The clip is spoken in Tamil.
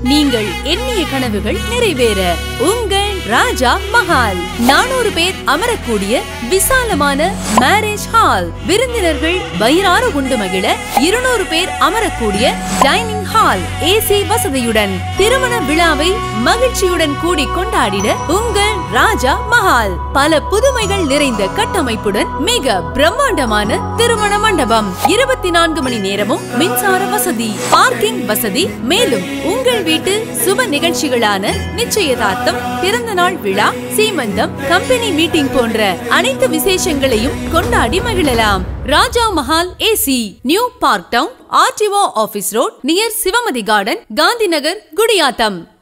நீங்கள் எண்ணிய கனவுகள் நிறைவேற உங்கள் ராஜா மஹால் நானூறு பேர் அமரக்கூடிய விசாலமான மேரேஜ் ஹால் விருந்தினர்கள் வயிறார உண்டு மகிழ இருநூறு பேர் அமரக்கூடிய டைனிங் ஹால் ஏசி வசதியுடன் திருமண விழாவை மகிழ்ச்சியுடன் கூடி கொண்டாடிட உங்கள் ராஜா மஹால் பல புதுமைகள் நிறைந்த கட்டமைப்புடன் மிக பிரம்மாண்டமான திருமண மண்டபம் இருபத்தி நான்கு மணி நேரமும் மின்சார வசதி பார்க்கிங் வசதி மேலும் உங்கள் வீட்டு சுப நிகழ்ச்சிகளான நிச்சயதார்த்தம் பிறந்த நாள் விழா சீமந்தம் கம்பெனி மீட்டிங் போன்ற அனைத்து விசேஷங்களையும் கொண்டாடி மகிழலாம் Raja Mahal AC new park town RTO office road near Sivamathi garden Gandhi Nagar Gudiyatham